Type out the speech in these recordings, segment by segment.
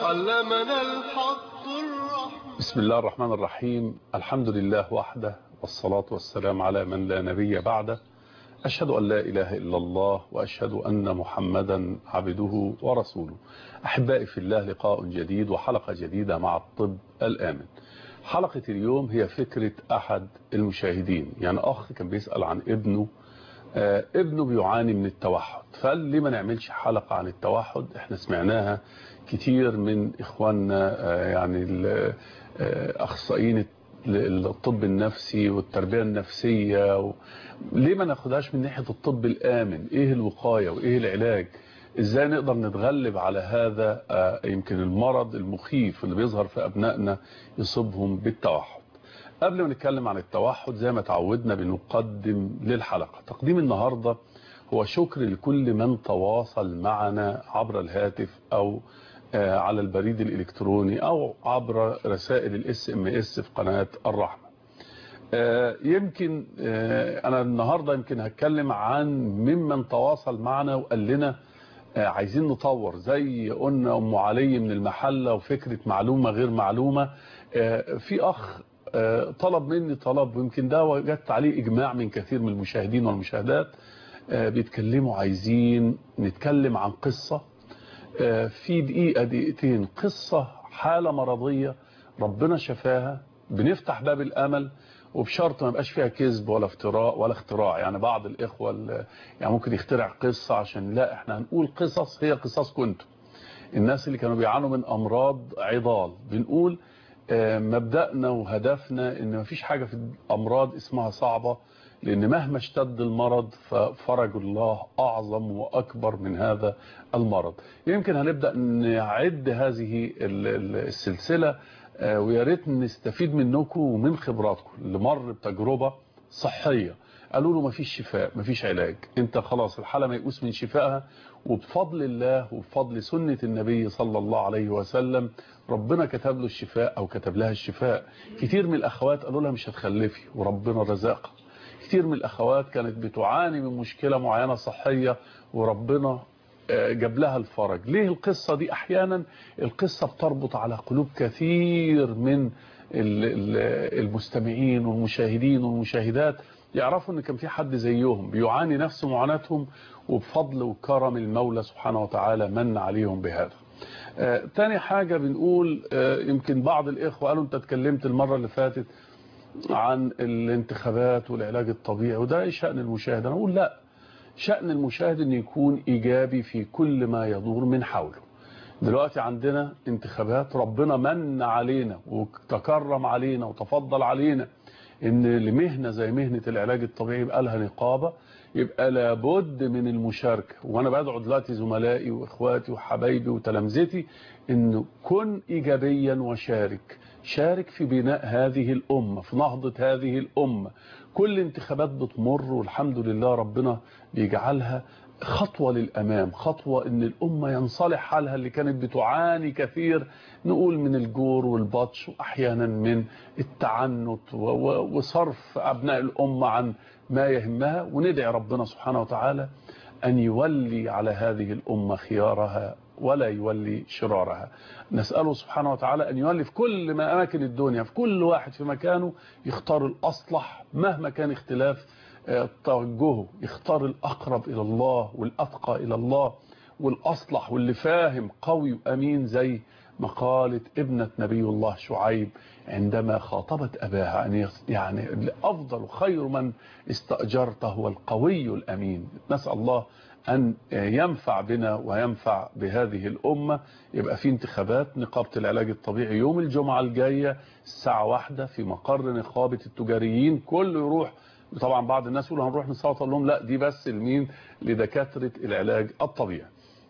علمنا الحق الرحمن بسم الله الرحمن الرحيم الحمد لله وحده والصلاة والسلام على من لا نبي بعده أشهد أن لا إله إلا الله وأشهد أن محمدا عبده ورسوله أحبائي في الله لقاء جديد وحلقة جديدة مع الطب الآمن حلقة اليوم هي فكرة أحد المشاهدين يعني أخ كان بيسأل عن ابنه آه ابنه بيعاني من التوحد فقال ليه ما نعملش حلقة عن التوحد احنا سمعناها كتير من إخواننا آه يعني آه أخصائيين الطب النفسي والتربية النفسية و... ليه ما ناخدهاش من ناحية الطب الآمن ايه الوقاية وايه العلاج ازاي نقدر نتغلب على هذا آه يمكن المرض المخيف اللي بيظهر في أبنائنا يصيبهم بالتوحد قبل ما نتكلم عن التوحد زي ما تعودنا بنقدم للحلقة تقديم النهاردة هو شكر لكل من تواصل معنا عبر الهاتف أو آه على البريد الإلكتروني أو عبر رسائل الاس ام اس في قناة الرحمة آه يمكن أنا النهاردة يمكن هتكلم عن ممن تواصل معنا وقال لنا عايزين نطور زي قلنا أم علي من المحلة وفكرة معلومة غير معلومة في أخ طلب مني طلب ويمكن ده وجدت عليه إجماع من كثير من المشاهدين والمشاهدات بيتكلموا عايزين نتكلم عن قصة في دقيقة دقيقتين قصة حالة مرضية ربنا شفاها بنفتح باب الأمل وبشرط ما يبقاش فيها كذب ولا افتراء ولا اختراع يعني بعض الإخوة يعني ممكن يخترع قصة عشان لا احنا هنقول قصص هي قصص كنتم الناس اللي كانوا بيعانوا من أمراض عضال بنقول مبدأنا وهدفنا ان مفيش حاجة في الأمراض اسمها صعبة لأن مهما اشتد المرض ففرج الله أعظم وأكبر من هذا المرض يمكن هنبدأ نعد هذه السلسلة ويا ريت نستفيد منكم ومن خبراتكم اللي مر بتجربة صحية قالوا له مفيش شفاء مفيش علاج انت خلاص الحالة ميؤوس من شفائها وبفضل الله وبفضل سنة النبي صلى الله عليه وسلم ربنا كتب له الشفاء او كتب لها الشفاء كتير من الاخوات قالوا لها مش هتخلفي وربنا رزقها كتير من الاخوات كانت بتعاني من مشكلة معينة صحية وربنا جاب لها الفرج ليه القصة دي احيانا القصة بتربط على قلوب كثير من المستمعين والمشاهدين والمشاهدات يعرفوا ان كان في حد زيهم بيعاني نفس معاناتهم وبفضل وكرم المولى سبحانه وتعالى من عليهم بهذا آه تاني حاجة بنقول آه يمكن بعض الإخوة قالوا أنت اتكلمت المرة اللي فاتت عن الانتخابات والعلاج الطبيعي وده شأن المشاهد أنا أقول لا شأن المشاهد أن يكون إيجابي في كل ما يدور من حوله دلوقتي عندنا انتخابات ربنا من علينا وتكرم علينا وتفضل علينا ان لمهنة زي مهنة العلاج الطبيعي يبقى لها نقابة يبقى لابد من المشاركة وانا بدعو دلوقتي زملائي واخواتي وحبايبي وتلامذتي انه كن ايجابيا وشارك شارك في بناء هذه الامة في نهضة هذه الامة كل انتخابات بتمر والحمد لله ربنا بيجعلها خطوة للأمام خطوة ان الأمة ينصلح حالها اللي كانت بتعاني كثير نقول من الجور والبطش وأحيانا من التعنت وصرف أبناء الأمة عن ما يهمها وندعي ربنا سبحانه وتعالى أن يولي على هذه الأمة خيارها ولا يولي شرارها نسأله سبحانه وتعالى أن يولي في كل ما أماكن الدنيا في كل واحد في مكانه يختار الأصلح مهما كان اختلاف توجهه يختار الأقرب إلى الله والأتقى إلى الله والأصلح واللي فاهم قوي وأمين زي مقالة ابنة نبي الله شعيب عندما خاطبت أباها أن يعني أفضل خير من استأجرت هو القوي الأمين نسأل الله أن ينفع بنا وينفع بهذه الأمة يبقى في انتخابات نقابة العلاج الطبيعي يوم الجمعة الجاية الساعة واحدة في مقر نقابة التجاريين كله يروح طبعا بعض الناس يقولوا هنروح نصوت لهم لا دي بس لمين لدكاترة العلاج الطبيعي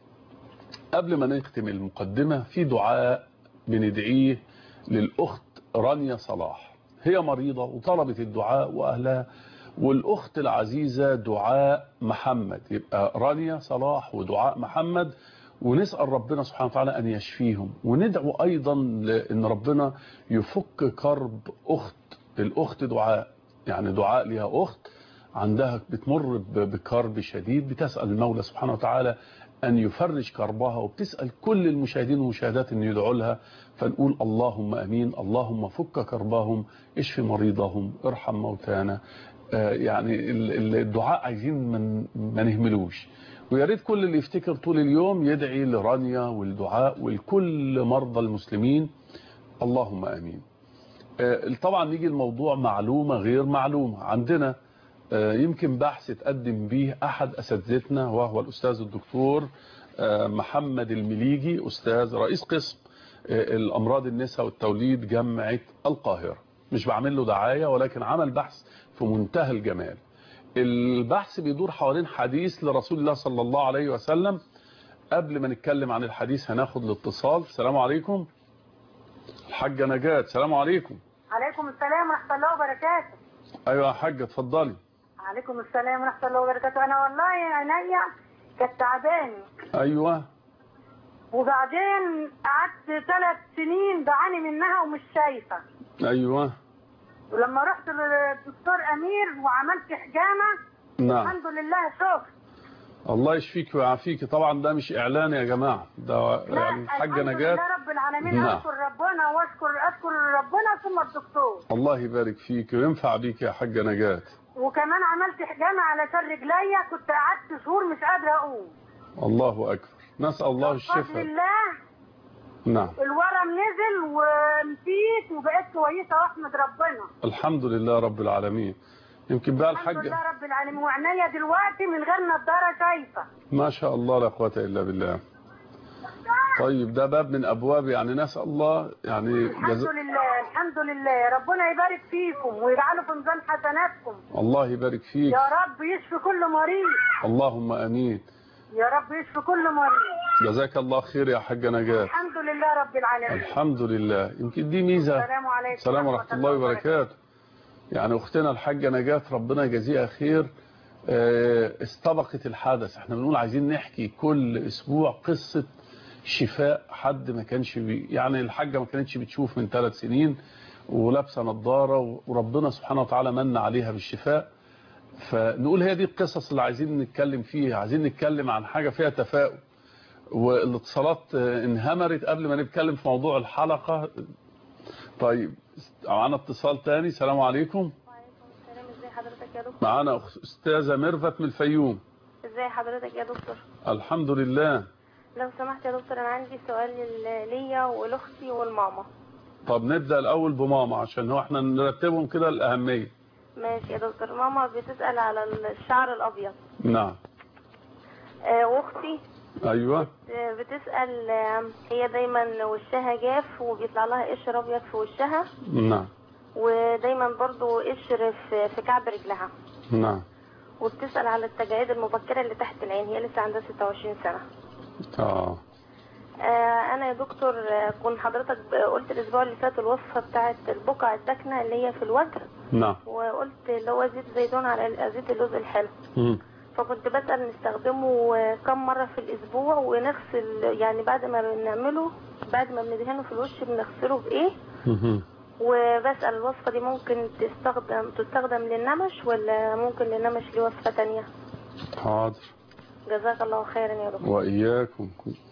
قبل ما نختم المقدمة في دعاء بندعيه للأخت رانيا صلاح هي مريضة وطلبت الدعاء وأهلها والأخت العزيزة دعاء محمد يبقى رانيا صلاح ودعاء محمد ونسأل ربنا سبحانه وتعالى أن يشفيهم وندعو أيضا أن ربنا يفك كرب أخت الأخت دعاء يعني دعاء لها أخت عندها بتمر بكرب شديد بتسأل المولى سبحانه وتعالى أن يفرج كربها وبتسأل كل المشاهدين والمشاهدات أن يدعوا لها فنقول اللهم أمين اللهم فك كربهم اشف مريضهم ارحم موتانا آه، يعني ال- ال- الدعاء عايزين من ما نهملوش ويا ريت كل اللي يفتكر طول اليوم يدعي لرانيا والدعاء ولكل مرضى المسلمين اللهم امين آه، طبعا نيجي الموضوع معلومة غير معلومة عندنا آه، يمكن بحث اتقدم به احد اساتذتنا وهو الاستاذ الدكتور آه، محمد المليجي استاذ رئيس قسم آه، الامراض النساء والتوليد جامعة القاهرة مش بعمل له دعاية ولكن عمل بحث في منتهى الجمال البحث بيدور حوالين حديث لرسول الله صلى الله عليه وسلم قبل ما نتكلم عن الحديث هناخد الاتصال السلام عليكم الحاجة نجاة السلام عليكم عليكم السلام ورحمة الله وبركاته ايوه يا حاجة اتفضلي عليكم السلام ورحمة الله وبركاته أنا والله عينيا كانت تعباني ايوه وبعدين قعدت ثلاث سنين بعاني منها ومش شايفة ايوه ولما رحت للدكتور أمير وعملت حجامة نعم الحمد لله شفت الله يشفيك ويعافيك طبعا ده مش اعلان يا جماعة ده لا يعني الحاجة الحمد نجاة لله رب العالمين نعم. أشكر ربنا وأشكر أشكر ربنا ثم الدكتور الله يبارك فيك وينفع بيك يا حاجة نجاة وكمان عملت حجامة علشان رجليا كنت قعدت شهور مش قادرة أقوم الله اكبر نسأل الله بفضل الشفاء الله نعم الورم نزل ونسيت وبقيت كويسه واحمد ربنا الحمد لله رب العالمين يمكن بقى الحمد الحاجة لله رب العالمين وعينيا دلوقتي من غير نضاره شايفه ما شاء الله لا قوة إلا بالله طيب ده باب من أبواب يعني نسأل الله يعني الحمد جزا... لله الحمد لله ربنا يبارك فيكم ويجعله في ميزان حسناتكم الله يبارك فيك يا رب يشفي كل مريض اللهم أمين يا رب يشفي كل مريض جزاك الله خير يا حاجة نجاة الحمد لله رب العالمين الحمد لله يمكن دي ميزة السلام عليكم السلام ورحمة الله وبركاته يعني أختنا الحاجة نجاة ربنا يجزيها خير آه، استبقت الحدث احنا بنقول عايزين نحكي كل أسبوع قصة شفاء حد ما كانش بي يعني الحاجة ما كانتش بتشوف من ثلاث سنين ولابسه نظارة وربنا سبحانه وتعالى من عليها بالشفاء فنقول هي دي القصص اللي عايزين نتكلم فيها عايزين نتكلم عن حاجة فيها تفاؤل والاتصالات آه، انهمرت قبل ما نتكلم في موضوع الحلقة طيب معانا اتصال تاني السلام عليكم وعليكم السلام ازي حضرتك يا دكتور معانا أخ- استاذة ميرفت من الفيوم ازي حضرتك يا دكتور الحمد لله لو سمحت يا دكتور انا عندي سؤال لل- ليا ولاختي والماما طب نبدأ الأول بماما عشان هو احنا نرتبهم كده الأهمية ماشي يا دكتور ماما بتسأل على الشعر الابيض نعم آه، واختي أيوة آه، بتسأل آه، هي دايما وشها جاف وبيطلع لها قشر ابيض في وشها نعم ودايما برضو قشر في في كعب رجلها نعم وبتسأل على التجاعيد المبكرة اللي تحت العين هي لسه عندها 26 سنة اه آه، انا يا دكتور آه، كنت حضرتك قلت الاسبوع اللي فات الوصفه بتاعه البقع الداكنه اللي هي في الوجه نعم وقلت اللي هو زيت زيتون على زيت اللوز الحلو مم. فكنت بسأل نستخدمه آه، كم مرة في الأسبوع ونغسل يعني بعد ما بنعمله بعد ما بندهنه في الوش بنغسله بإيه مهم. وبسأل الوصفة دي ممكن تستخدم تستخدم للنمش ولا ممكن للنمش ليه وصفة تانية حاضر جزاك الله خيرا يا دكتور وإياكم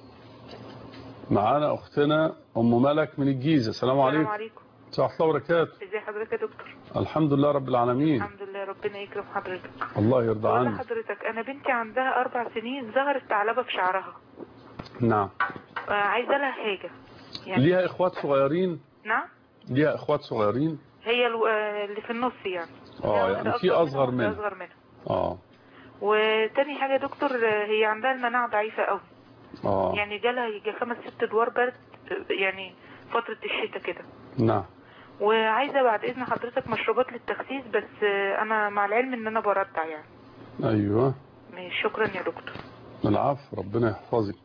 معانا أختنا أم ملك من الجيزة السلام السلام عليكم عليكم صح الله وبركاته ازي حضرتك يا دكتور الحمد لله رب العالمين الحمد لله ربنا يكرم حضرتك الله يرضى بقول عنك لحضرتك انا بنتي عندها اربع سنين ظهرت ثعلبه في شعرها نعم آه، عايزه لها حاجه يعني ليها إخوات صغيرين نعم ليها إخوات صغيرين هي الو- آه، اللي في النص يعني اه هي يعني واحدة في أصغر منها منها واحدة اصغر منها اه وتاني حاجه يا دكتور آه، هي عندها المناعه ضعيفه قوي اه يعني جالها يجي خمس ست ادوار برد آه، يعني فتره الشتاء كده نعم وعايزه بعد اذن حضرتك مشروبات للتخسيس بس آه، انا مع العلم ان انا برضع يعني أيوه ماشي، شكرا يا دكتور العفو ربنا يحفظك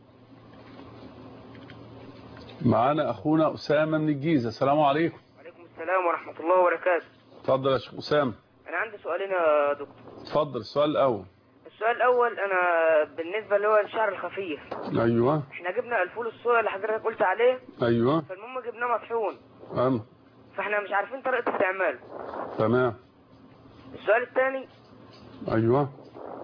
معانا أخونا أسامة من الجيزة السلام عليكم وعليكم السلام ورحمة الله وبركاته اتفضل يا شيخ أسامة أنا عندي سؤالين يا دكتور اتفضل السؤال الأول السؤال الأول أنا بالنسبة اللي هو الشعر الخفيف أيوه احنا جبنا الفول الصويا اللي حضرتك قلت عليه أيوه فالمهم جبناه مطحون أم فاحنا مش عارفين طريقة استعماله تمام السؤال الثاني أيوه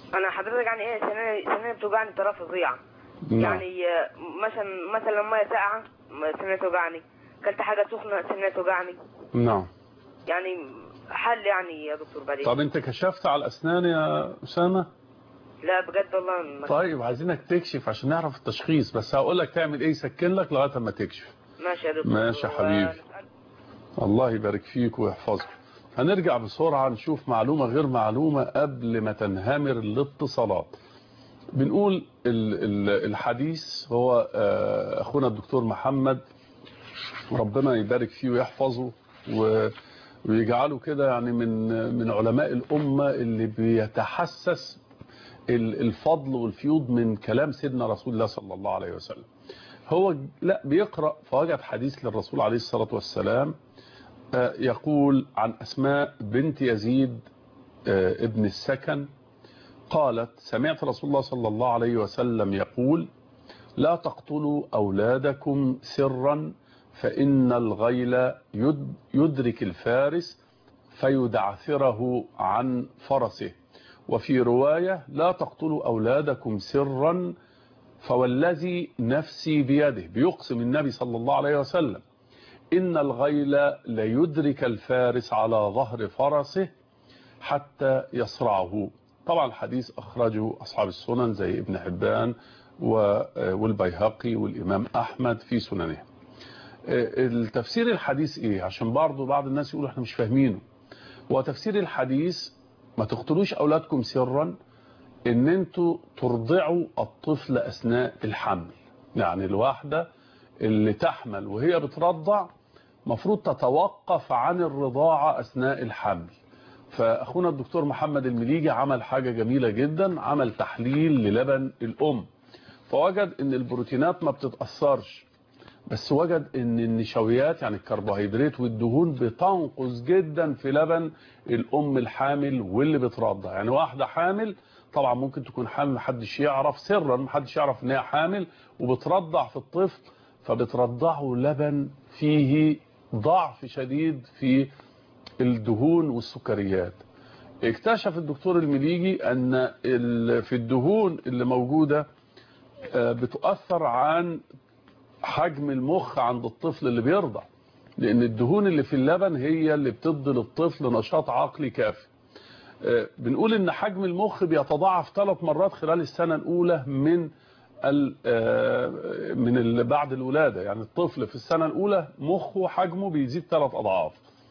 انا حضرتك يعني ايه سناني سناني بتوجعني بطريقه فظيعه نعم. يعني آه، مثلا مثلا ميه ساقعه م- سناني توجعني كلت حاجه سخنه سناني توجعني نعم يعني حل يعني يا دكتور بعدين طب انت كشفت على الاسنان يا اسامه لا بجد والله ما- طيب عايزينك تكشف عشان نعرف التشخيص بس هقول لك تعمل ايه يسكن لك لغايه اما تكشف ماشي يا دكتور ماشي يا حبيبي. ونسأل- الله يبارك فيك ويحفظك هنرجع بسرعة نشوف معلومة غير معلومة قبل ما تنهمر الاتصالات بنقول ال- ال- الحديث هو آه، أخونا الدكتور محمد ربنا يبارك فيه ويحفظه و- ويجعله كده يعني من من علماء الأمة اللي بيتحسس ال- الفضل والفيوض من كلام سيدنا رسول الله صلى الله عليه وسلم هو لا بيقرأ فوجد حديث للرسول عليه الصلاة والسلام آه، يقول عن أسماء بنت يزيد آه، ابن السكن قالت سمعت رسول الله صلى الله عليه وسلم يقول لا تقتلوا أولادكم سرا فإن الغيل يد- يدرك الفارس فيدعثره عن فرسه وفي رواية لا تقتلوا أولادكم سرا فوالذي نفسي بيده بيقسم النبي صلى الله عليه وسلم إن الغيل ليدرك الفارس على ظهر فرسه حتى يصرعه طبعا الحديث أخرجه أصحاب السنن زي ابن حبان و- والبيهقي والإمام أحمد في سننه التفسير الحديث إيه عشان برضو بعض الناس يقولوا احنا مش فاهمينه وتفسير الحديث ما تقتلوش أولادكم سرا ان انتوا ترضعوا الطفل أثناء الحمل يعني الواحدة اللي تحمل وهي بترضع مفروض تتوقف عن الرضاعة أثناء الحمل فأخونا الدكتور محمد المليجي عمل حاجة جميلة جدا عمل تحليل للبن الأم فوجد ان البروتينات ما بتتأثرش بس وجد ان النشويات يعني الكربوهيدرات والدهون بتنقص جدا في لبن الام الحامل واللي بترضع يعني واحدة حامل طبعا ممكن تكون حامل محدش يعرف سرا محدش يعرف ان هي حامل وبترضع في الطفل فبترضعه لبن فيه ضعف شديد في الدهون والسكريات اكتشف الدكتور المليجي ان ال- في الدهون اللي موجودة آه، بتؤثر عن حجم المخ عند الطفل اللي بيرضع لان الدهون اللي في اللبن هي اللي بتدي للطفل نشاط عقلي كافي آه، بنقول ان حجم المخ بيتضاعف ثلاث مرات خلال السنة الاولى من ال- آه، من ال- بعد الولادة يعني الطفل في السنة الاولى مخه حجمه بيزيد ثلاث اضعاف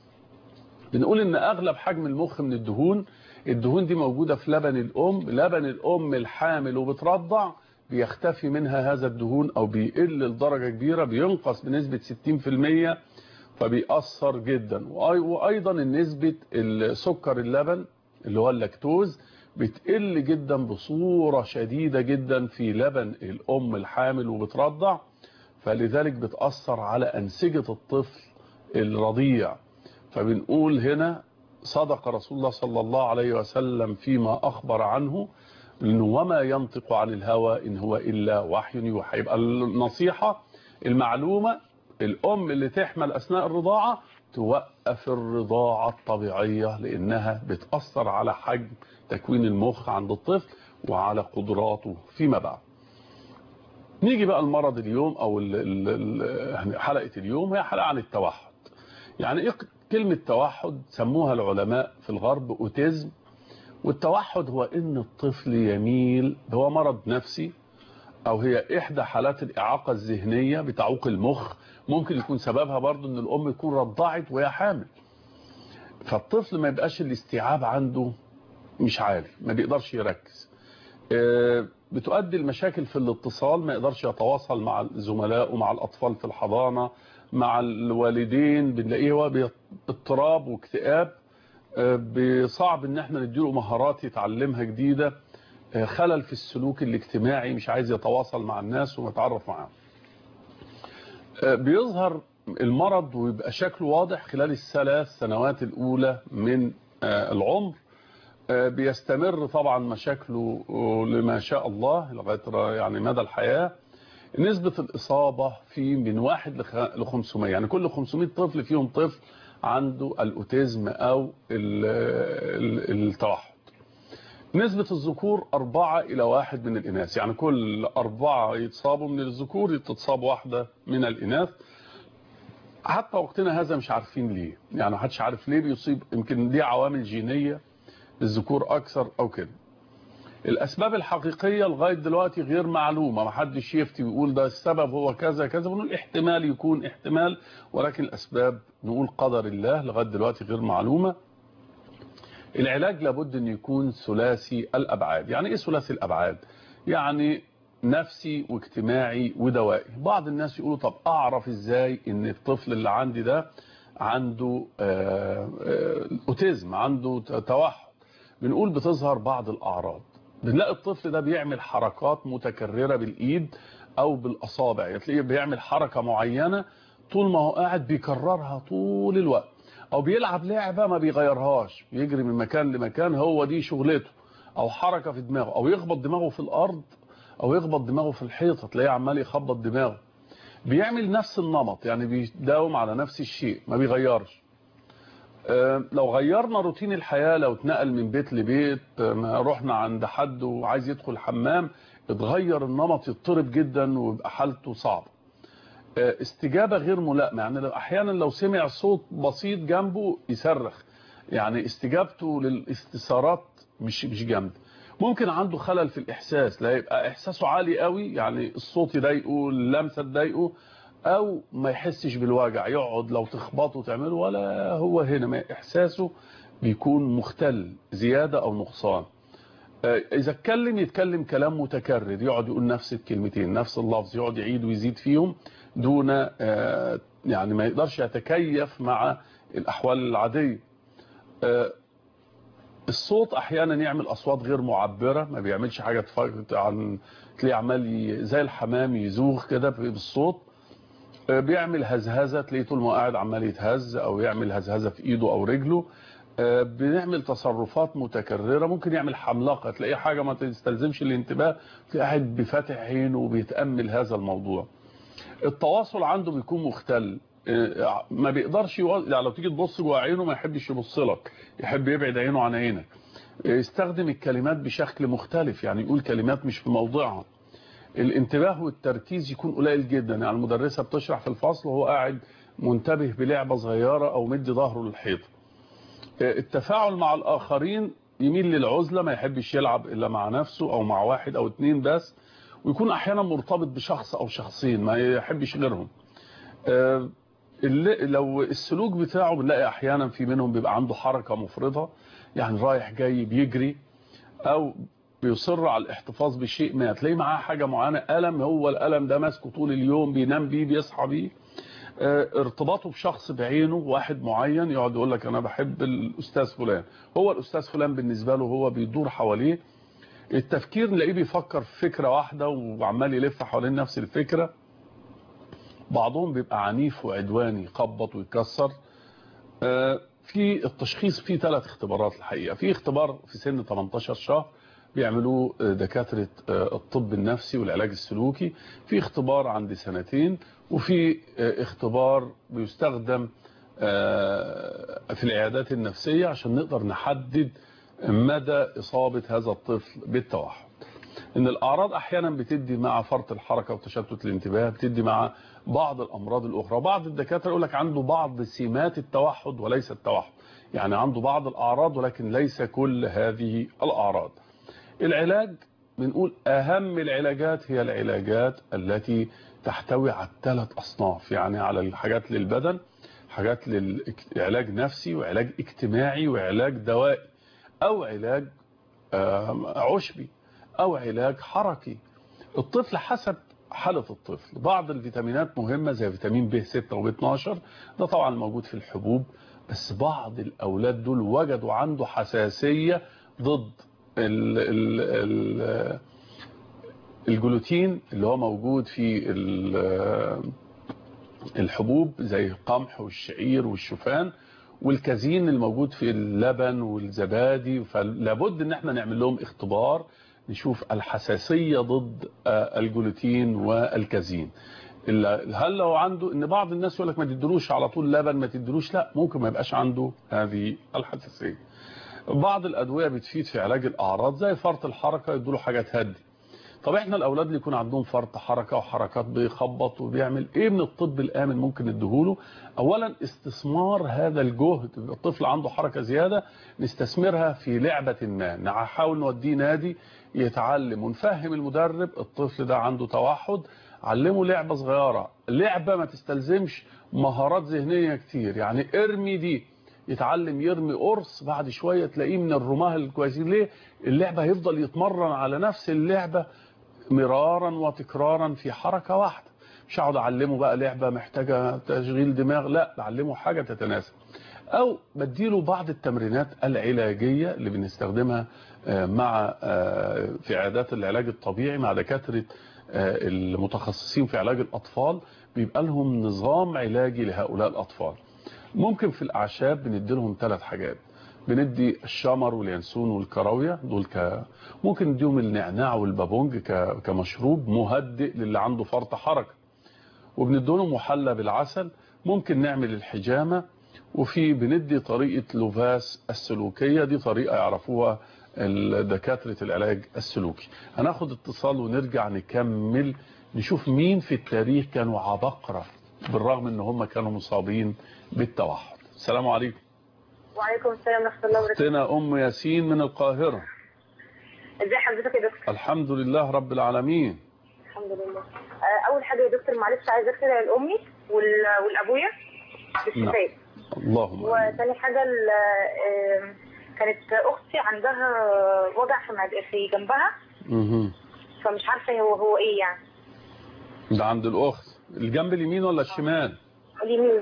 بنقول ان اغلب حجم المخ من الدهون الدهون دي موجودة في لبن الام لبن الام الحامل وبترضع بيختفي منها هذا الدهون او بيقل لدرجة كبيرة بينقص بنسبة 60% فبيأثر جدا وأي- وايضا نسبة سكر اللبن اللي هو اللاكتوز بتقل جدا بصورة شديدة جدا في لبن الام الحامل وبترضع فلذلك بتأثر على أنسجة الطفل الرضيع فبنقول هنا صدق رسول الله صلى الله عليه وسلم فيما أخبر عنه إنه وما ينطق عن الهوى إن هو إلا وحي يوحى يبقى النصيحة المعلومة الأم اللي تحمل أثناء الرضاعة توقف الرضاعة الطبيعية لأنها بتأثر على حجم تكوين المخ عند الطفل وعلى قدراته فيما بعد نيجي بقى المرض اليوم أو ال ال ال حلقة اليوم هي حلقة عن التوحد يعني إيه كلمة توحد سموها العلماء في الغرب أوتيزم والتوحد هو ان الطفل يميل هو مرض نفسي او هي احدى حالات الاعاقة الذهنية بتعوق المخ ممكن يكون سببها برضو ان الام يكون رضعت وهي حامل فالطفل ما يبقاش الاستيعاب عنده مش عالي ما بيقدرش يركز آه، بتؤدي المشاكل في الاتصال ما يقدرش يتواصل مع الزملاء ومع الاطفال في الحضانة مع الوالدين بنلاقيه هو باضطراب واكتئاب صعب ان احنا نديله مهارات يتعلمها جديدة خلل في السلوك الاجتماعي مش عايز يتواصل مع الناس ويتعرف معاهم بيظهر المرض ويبقى شكله واضح خلال الثلاث سنوات الاولى من العمر بيستمر طبعا مشاكله لما شاء الله لغايه يعني مدى الحياه نسبة الإصابة في من واحد ل 500 يعني كل 500 طفل فيهم طفل عنده الأوتيزم أو التوحد نسبة الذكور أربعة إلى واحد من الإناث يعني كل أربعة يتصابوا من الذكور تتصاب واحدة من الإناث حتى وقتنا هذا مش عارفين ليه يعني محدش عارف ليه بيصيب يمكن دي عوامل جينية الذكور أكثر أو كده الأسباب الحقيقية لغاية دلوقتي غير معلومة محدش يفتي ويقول ده السبب هو كذا كذا بنقول احتمال يكون احتمال ولكن الأسباب نقول قدر الله لغاية دلوقتي غير معلومة العلاج لابد أن يكون ثلاثي الأبعاد يعني إيه ثلاثي الأبعاد يعني نفسي واجتماعي ودوائي بعض الناس يقولوا طب أعرف إزاي أن الطفل اللي عندي ده عنده آه، آه، أوتيزم عنده توحد بنقول بتظهر بعض الأعراض بنلاقي الطفل ده بيعمل حركات متكررة بالإيد أو بالأصابع يعني تلاقيه بيعمل حركة معينة طول ما هو قاعد بيكررها طول الوقت أو بيلعب لعبة ما بيغيرهاش بيجري من مكان لمكان هو دي شغلته أو حركة في دماغه أو يخبط دماغه في الأرض أو يخبط دماغه في الحيطة تلاقيه عمال يخبط دماغه بيعمل نفس النمط يعني بيداوم على نفس الشيء ما بيغيرش آه، لو غيرنا روتين الحياة لو اتنقل من بيت لبيت آه، ما رحنا عند حد وعايز يدخل الحمام اتغير النمط يضطرب جدا ويبقى حالته صعبة آه، استجابة غير ملائمة يعني لو احيانا لو سمع صوت بسيط جنبه يصرخ يعني استجابته للاستثارات مش مش جامده ممكن عنده خلل في الاحساس لا يبقى احساسه عالي قوي يعني الصوت يضايقه اللمسه تضايقه او ما يحسش بالوجع يقعد لو تخبطه تعمله ولا هو هنا ما احساسه بيكون مختل زياده او نقصان آه، اذا اتكلم يتكلم كلام متكرر يقعد يقول نفس الكلمتين نفس اللفظ يقعد يعيد ويزيد فيهم دون آه، يعني ما يقدرش يتكيف مع الاحوال العاديه آه، الصوت احيانا يعمل اصوات غير معبره ما بيعملش حاجه تفرق عن تلاقيه عمال ي- زي الحمام يزوغ كده بالصوت آه، بيعمل هزهزه تلاقيه طول ما هو قاعد عمال يتهز او يعمل هزهزه في ايده او رجله آه، بنعمل تصرفات متكرره ممكن يعمل حملقه تلاقيه حاجه ما تستلزمش الانتباه تلاقيه قاعد بفاتح عينه وبيتامل هذا الموضوع التواصل عنده بيكون مختل آه، ما بيقدرش يو... يعني لو تيجي تبص جوه عينه ما يحبش يبص لك يحب يبعد عينه عن عينك آه، يستخدم الكلمات بشكل مختلف يعني يقول كلمات مش في موضعها الانتباه والتركيز يكون قليل جدا يعني المدرسة بتشرح في الفصل وهو قاعد منتبه بلعبة صغيرة او مدي ظهره للحيطة آه، التفاعل مع الاخرين يميل للعزلة ما يحبش يلعب الا مع نفسه او مع واحد او اتنين بس ويكون احيانا مرتبط بشخص او شخصين ما يحبش غيرهم آه، اللي لو السلوك بتاعه بنلاقي احيانا في منهم بيبقى عنده حركة مفرطة يعني رايح جاي بيجري او بيصر على الاحتفاظ بشيء ما تلاقي معاه حاجة معينة ألم هو الألم ده ماسكه طول اليوم بينام بيه بيصحى بيه آه، ارتباطه بشخص بعينه واحد معين يقعد يقول لك انا بحب الاستاذ فلان هو الاستاذ فلان بالنسبة له هو بيدور حواليه التفكير نلاقيه بيفكر في فكرة واحدة وعمال يلف حوالين نفس الفكرة بعضهم بيبقى عنيف وعدواني يخبط ويكسر آه، في التشخيص فيه ثلاث اختبارات الحقيقة في اختبار في سن 18 شهر بيعملوه آه، دكاترة آه، الطب النفسي والعلاج السلوكي في اختبار عند سنتين وفي آه، اختبار بيستخدم آه، في العيادات النفسية عشان نقدر نحدد مدى إصابة هذا الطفل بالتوحد ان الاعراض احيانا بتدي مع فرط الحركة وتشتت الانتباه بتدي مع بعض الامراض الاخرى بعض الدكاتره يقول لك عنده بعض سمات التوحد وليس التوحد يعني عنده بعض الاعراض ولكن ليس كل هذه الاعراض العلاج بنقول اهم العلاجات هي العلاجات التي تحتوي على الثلاث اصناف يعني على الحاجات للبدن حاجات للعلاج نفسي وعلاج اجتماعي وعلاج دوائي او علاج آم، عشبي او علاج حركي الطفل حسب حالة الطفل بعض الفيتامينات مهمة زي فيتامين ب 6 وب 12 ده طبعا موجود في الحبوب بس بعض الاولاد دول وجدوا عنده حساسية ضد ال ال ال الجلوتين اللي هو موجود في ال- الحبوب زي القمح والشعير والشوفان والكازين الموجود في اللبن والزبادي فلابد ان احنا نعمل لهم اختبار نشوف الحساسية ضد آه، الجلوتين والكازين ال- هل لو عنده ان بعض الناس يقول لك ما تدلوش على طول لبن ما تدلوش لا ممكن ما يبقاش عنده هذه الحساسية بعض الادويه بتفيد في علاج الاعراض زي فرط الحركه يدوا له حاجه تهدي طب احنا الاولاد اللي يكون عندهم فرط حركه وحركات بيخبط وبيعمل ايه من الطب الامن ممكن نديهوله اولا استثمار هذا الجهد الطفل عنده حركه زياده نستثمرها في لعبه ما نحاول نوديه نادي يتعلم ونفهم المدرب الطفل ده عنده توحد علمه لعبه صغيره لعبه ما تستلزمش مهارات ذهنيه كتير يعني ارمي دي يتعلم يرمي قرص بعد شويه تلاقيه من الرماه الكويسين ليه اللعبه هيفضل يتمرن على نفس اللعبه مرارا وتكرارا في حركة واحدة مش هقعد اعلمه بقى لعبة محتاجة تشغيل دماغ لا بعلمه حاجة تتناسب او بديله بعض التمرينات العلاجية اللي بنستخدمها مع في عيادات العلاج الطبيعي مع دكاترة المتخصصين في علاج الاطفال بيبقى لهم نظام علاجي لهؤلاء الاطفال ممكن في الاعشاب بندي لهم ثلاث حاجات بندي الشمر واليانسون والكراوية دول ك ممكن نديهم النعناع والبابونج ك... كمشروب مهدئ للي عنده فرط حركة وبنديهم محلى بالعسل ممكن نعمل الحجامة وفي بندي طريقة لوفاس السلوكية دي طريقة يعرفوها دكاترة العلاج السلوكي هناخد اتصال ونرجع نكمل نشوف مين في التاريخ كانوا عبقرة بالرغم ان هم كانوا مصابين بالتوحد السلام عليكم وعليكم السلام ورحمه الله وبركاته اختنا ام ياسين من القاهرة ازي حضرتك يا دكتور الحمد لله رب العالمين الحمد لله آه، اول حاجه يا دكتور معلش عايزه ادعي لامي وال- والابويا بالشفاء اللهم آمين. وتاني حاجه ال- آه، كانت اختي عندها وجع في معد- في جنبها مهم. فمش عارفه هو هو ايه يعني ده عند الاخت الجنب اليمين ولا الشمال اليمين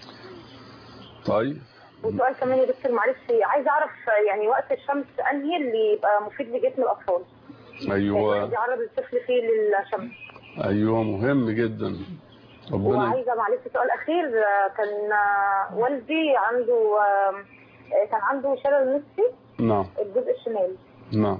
طيب وسؤال كمان يا دكتور معلش عايزه اعرف يعني وقت الشمس انهي اللي يبقى مفيد لجسم الاطفال يعني ايوه يعرض الطفل فيه للشمس ايوه مهم جدا ربنا وعايزه معلش سؤال اخير آه، كان آه، والدي عنده آه، آه، كان عنده شلل نصفي نعم الجزء الشمالي نعم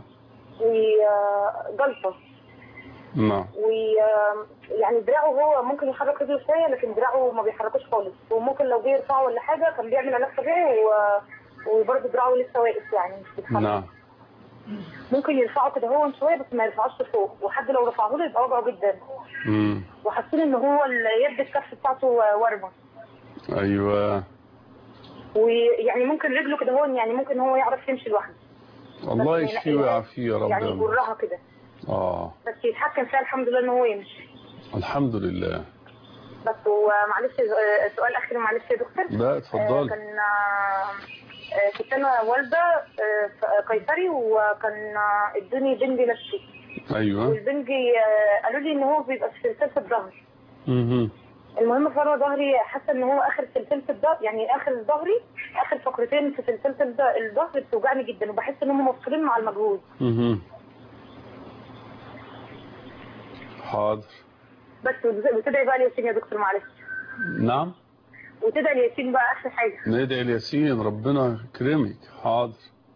وجلطه نعم ويعني دراعه هو ممكن يحرك رجله شويه لكن دراعه ما بيحركوش خالص وممكن لو جه يرفعه ولا حاجه كان بيعمل علاج طبيعي و- وبرضه دراعه لسه واقف يعني مش بيتحرك نعم ممكن يرفعه كده هو شويه بس ما يرفعوش لفوق وحد لو رفعه له يبقى وجعه جدا مم. وحاسين ان هو اليد الكف بتاعته ورمه ايوه ويعني ممكن رجله كده هو يعني ممكن هو يعرف يمشي لوحده الله بس يشفيه ويعافيه يا يعني رب يجرها كده اه بس يتحكم فيها الحمد لله ان هو يمشي الحمد لله بس ومعلش آه، سؤال اخير معلش يا دكتور لا آه، اتفضل كان آه، آه، كنت انا والده آه، ف- قيصري وكان آه، ادوني بنجي نفسي ايوه والبنجي آه، قالوا لي ان هو بيبقى في سلسله الظهر مهم. المهم فروه ظهري حاسه ان هو اخر سلسله الظهر يعني اخر ظهري اخر فقرتين في سلسله الظ- الظهر بتوجعني جدا وبحس ان هم مفصولين مع المجهود مهم. حاضر بس وت- وتدعي بقى الياسين يا دكتور معلش نعم وتدعي الياسين بقى اخر حاجه ندعي الياسين ربنا يكرمك حاضر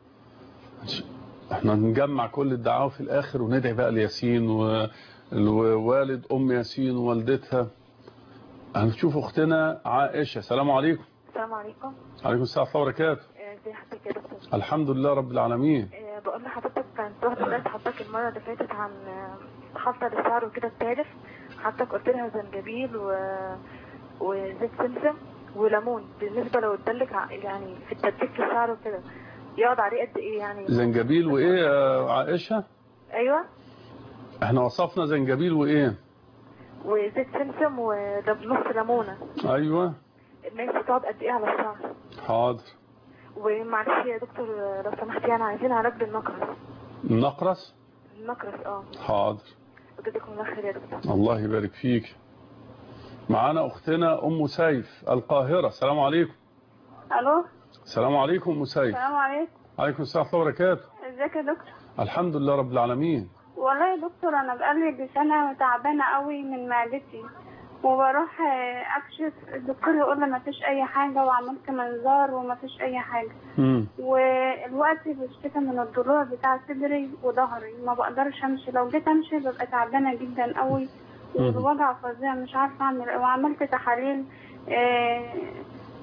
احنا نجمع كل الدعاوى في الاخر وندعي بقى الياسين و- ووالد ام ياسين ووالدتها هنشوف اختنا عائشه السلام عليكم السلام عليكم عليكم السلام ورحمه الله وبركاته آه، ازي حضرتك يا دكتور الحمد لله رب العالمين آه، بقول لحضرتك كانت واحدة سألت حضرتك المرة اللي فاتت عن آه، خلطة للشعر وكده التالف حضرتك قلت لها زنجبيل و... وزيت سمسم وليمون بالنسبة لو اتدلك ع- يعني في التدليك للشعر وكده يقعد عليه قد ايه يعني زنجبيل وايه يا عائشه ايوه احنا وصفنا زنجبيل وايه وزيت سمسم ونص ليمونة ايوه الناس بتقعد قد ايه على الشعر حاضر ومعلش يا دكتور آه، لو سمحتي يعني عايزين علاج للنقرس النقرس النقرس اه حاضر وجزاكم الله خير يا دكتور الله يبارك فيك معانا اختنا ام سيف القاهره السلام عليكم الو السلام عليكم ام سيف السلام عليكم عليكم السلام ورحمه الله وبركاته ازيك يا دكتور الحمد لله رب العالمين والله يا دكتور انا بقالي سنه تعبانه قوي من معدتي وبروح آه، اكشف الدكتور يقول لي ما فيش اي حاجه وعملت منظار وما فيش اي حاجه امم والوقت بشتكي من الضلوع بتاع صدري وظهري ما بقدرش امشي لو جيت امشي ببقى تعبانه جدا قوي والوجع فظيع مش عارفه اعمل ايه وعملت تحاليل آه،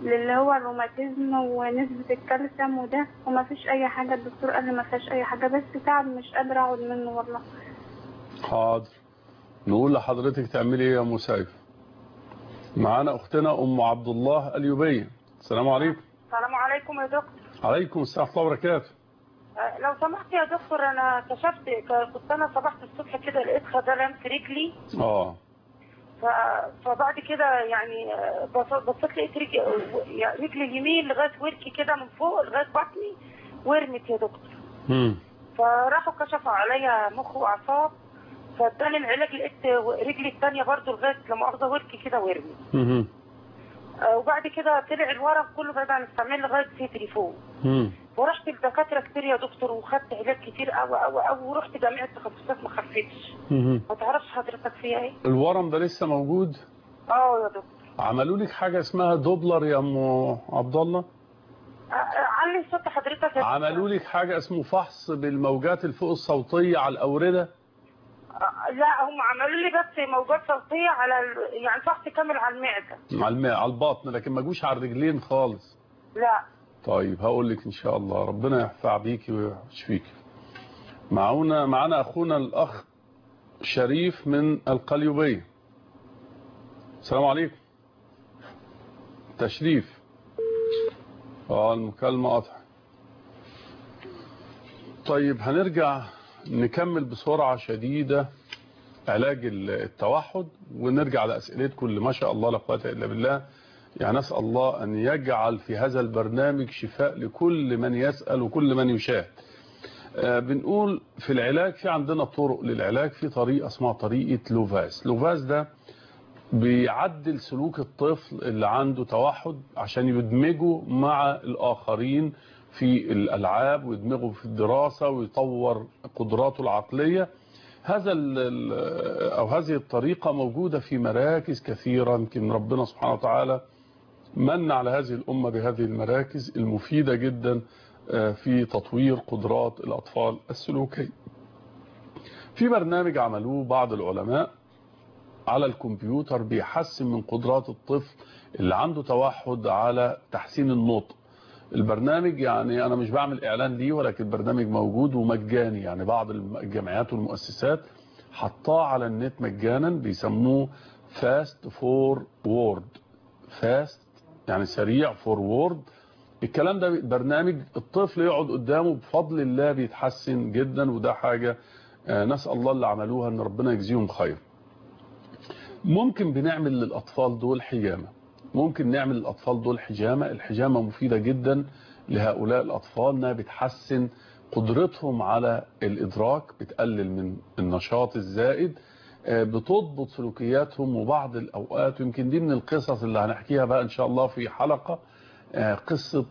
للي هو الروماتيزم ونسبة الكالسيوم وده وما فيش أي حاجة الدكتور قال لي ما فيهاش أي حاجة بس تعب مش قادرة أقعد منه والله حاضر نقول لحضرتك تعملي ايه يا ام سيف معانا اختنا ام عبد الله اليوبيه السلام عليكم السلام عليكم يا دكتور عليكم السلام ورحمه الله وبركاته أه، لو سمحت يا دكتور انا كشفت ك- كنت انا صبحت الصبح كده لقيت خدلان في رجلي اه ف- فبعد كده يعني أه، بص- بصيت لقيت رجلي يعني رجلي اليمين لغايه وركي كده من فوق لغايه بطني ورمت يا دكتور امم فراحوا كشفوا عليا مخ واعصاب فاداني العلاج لقيت رجلي الثانيه برضو لغايه لما اخذ وركي كده ورمي امم أه، وبعد كده طلع الورم كله بعد عن التعمير لغايه صدري فوق امم ورحت لدكاتره كتير يا دكتور وخدت علاج كتير قوي قوي قوي ورحت جميع التخصصات ما خفتش امم ما تعرفش حضرتك فيها ايه الورم ده لسه موجود اه يا دكتور عملوا لك حاجه اسمها دوبلر يا ام عبد الله آه، آه، علي صوت حضرتك يا دكتور. عملوا لك حاجه اسمه فحص بالموجات الفوق الصوتيه على الاورده آه، لا هم عملوا لي بس موجات صوتيه على ال... يعني فحص كامل على المعده على الماء على البطن لكن ما جوش على الرجلين خالص لا طيب هقول لك ان شاء الله ربنا يحفع بيكي ويشفيكي معانا معانا اخونا الاخ شريف من القليوبيه السلام عليكم تشريف اه المكالمه قطع طيب هنرجع نكمل بسرعه شديده علاج التوحد ونرجع لاسئلتكم اللي ما شاء الله لا قوه الا بالله يعني نسأل الله أن يجعل في هذا البرنامج شفاء لكل من يسأل وكل من يشاهد آه، بنقول في العلاج في عندنا طرق للعلاج في طريقة اسمها طريقة لوفاس لوفاس ده بيعدل سلوك الطفل اللي عنده توحد عشان يدمجه مع الآخرين في الألعاب ويدمجه في الدراسة ويطور قدراته العقلية هذا ال- ال- أو هذه الطريقة موجودة في مراكز كثيرة يمكن ربنا سبحانه وتعالى من على هذه الأمة بهذه المراكز المفيدة جدا آه، في تطوير قدرات الأطفال السلوكية في برنامج عملوه بعض العلماء على الكمبيوتر بيحسن من قدرات الطفل اللي عنده توحد على تحسين النطق البرنامج يعني أنا مش بعمل إعلان ليه ولكن البرنامج موجود ومجاني يعني بعض الجامعات والمؤسسات حطاه على النت مجانا بيسموه فاست فور وورد فاست يعني سريع فورورد الكلام ده برنامج الطفل يقعد قدامه بفضل الله بيتحسن جدا وده حاجة آه، نسأل الله اللي عملوها ان ربنا يجزيهم خير ممكن بنعمل للأطفال دول حجامة ممكن نعمل للأطفال دول حجامة الحجامة مفيدة جدا لهؤلاء الأطفال انها بتحسن قدرتهم على الإدراك بتقلل من النشاط الزائد آه، بتضبط سلوكياتهم وبعض الأوقات يمكن دي من القصص اللي هنحكيها بقى إن شاء الله في حلقة آه، قصة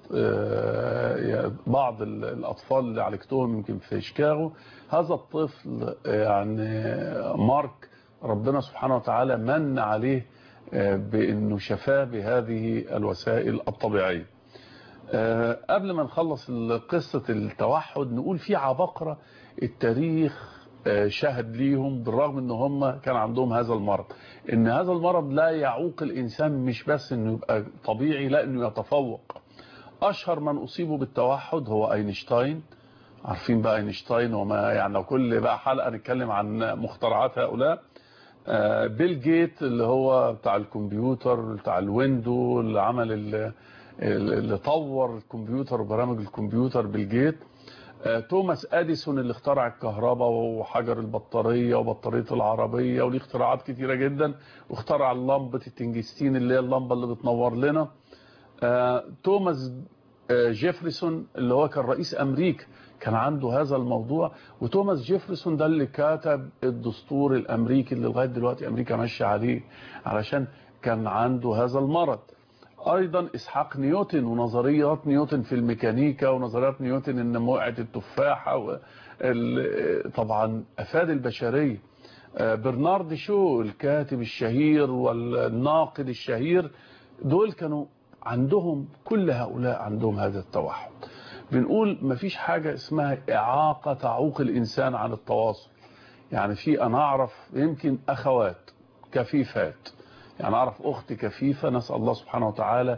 آه، بعض ال- الأطفال اللي عالجتهم يمكن في شيكاغو هذا الطفل آه، يعني مارك ربنا سبحانه وتعالى من عليه آه، بأنه شفاه بهذه الوسائل الطبيعية آه، قبل ما نخلص قصة التوحد نقول في عبقرة التاريخ آه، شهد ليهم بالرغم ان هم كان عندهم هذا المرض ان هذا المرض لا يعوق الانسان مش بس انه يبقى طبيعي لا انه يتفوق اشهر من اصيبوا بالتوحد هو اينشتاين عارفين بقى اينشتاين وما يعني لو كل بقى حلقة نتكلم عن مخترعات هؤلاء آه، بيل جيت اللي هو بتاع الكمبيوتر بتاع الويندو اللي عمل ال- اللي طور الكمبيوتر وبرامج الكمبيوتر بيل جيت آه، توماس اديسون اللي اخترع الكهرباء وحجر البطارية وبطارية العربية وليه اختراعات كتيرة جدا واخترع لمبة التنجستين اللي هي اللمبة اللي بتنور لنا آه، توماس آه، جيفرسون اللي هو كان رئيس امريكا كان عنده هذا الموضوع وتوماس جيفرسون ده اللي كتب الدستور الامريكي اللي لغايه دلوقتي امريكا ماشيه عليه علشان كان عنده هذا المرض ايضا اسحاق نيوتن ونظريات نيوتن في الميكانيكا ونظريات نيوتن ان موقعه التفاحه و ال- طبعا افاد البشريه آه، برنارد شو الكاتب الشهير والناقد الشهير دول كانوا عندهم كل هؤلاء عندهم هذا التوحد بنقول مفيش حاجة اسمها إعاقة تعوق الإنسان عن التواصل يعني في أنا أعرف يمكن أخوات كفيفات يعني أعرف أختي كفيفة نسأل الله سبحانه وتعالى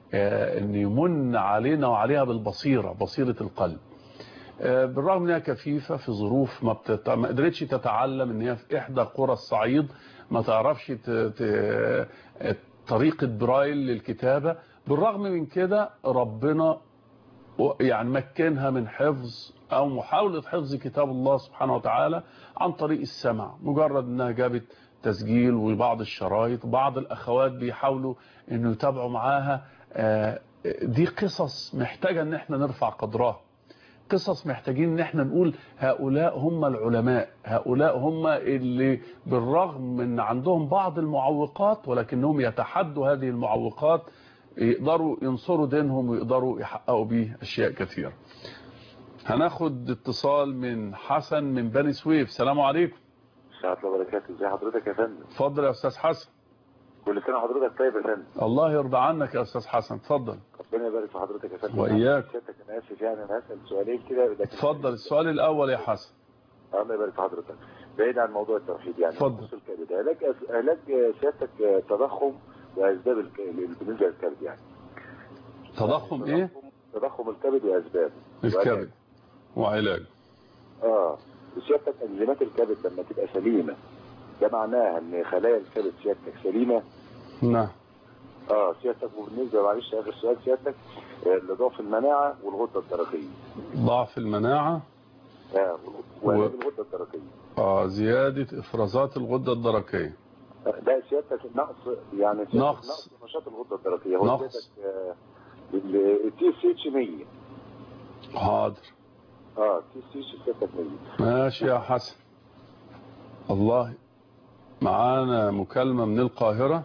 آه، ان يمن علينا وعليها بالبصيرة بصيرة القلب آه، بالرغم انها كفيفة في ظروف ما, بتت... ما قدرتش تتعلم ان هي في احدى قرى الصعيد ما تعرفش ت... ت... طريقة برايل للكتابة بالرغم من كده ربنا يعني مكنها من حفظ او محاولة حفظ كتاب الله سبحانه وتعالى عن طريق السمع مجرد انها جابت تسجيل وبعض الشرايط بعض الاخوات بيحاولوا انه يتابعوا معاها آه، دي قصص محتاجة ان احنا نرفع قدرها قصص محتاجين ان احنا نقول هؤلاء هم العلماء هؤلاء هم اللي بالرغم من عندهم بعض المعوقات ولكنهم يتحدوا هذه المعوقات يقدروا ينصروا دينهم ويقدروا يحققوا به اشياء كثيرة هناخد اتصال من حسن من بني سويف سلام عليكم السلام الله وبركاته ازي حضرتك يا فندم اتفضل يا استاذ حسن كل سنه وحضرتك طيب يا فندم الله يرضى عنك يا استاذ حسن اتفضل ربنا يبارك في حضرتك يا فندم وإياك. سيادتك انا اسف يعني انا هسال سؤالين كده لكن اتفضل السؤال الاول يا حسن الله يبارك في حضرتك بعيد عن موضوع التوحيد يعني اتفضل. بخصوص الكبد علاج علاج سيادتك تضخم واسباب الك- بالنسبه للكبد يعني تضخم ايه تضخم الكبد واسبابه الكبد وعلاج اه وسيادتك انزيمات الكبد لما تبقى سليمه ده معناها ان خلايا الكبد سيادتك سليمه نعم اه سيادتك وبالنسبه معلش اخر سؤال سيادتك آه، لضعف المناعه والغده الدرقيه ضعف المناعة اه وعلاج الغده الدرقيه آه زيادة افرازات الغدة الدرقية آه، ده سيادتك نقص يعني سيادتك نقص. نقص نشاط الغده الدرقيه هو نقص. سيادتك آه، التي اس اتش 100 حاضر اه تي اس اتش سيادتك 100 ماشي يا حسن الله معانا مكالمة من القاهرة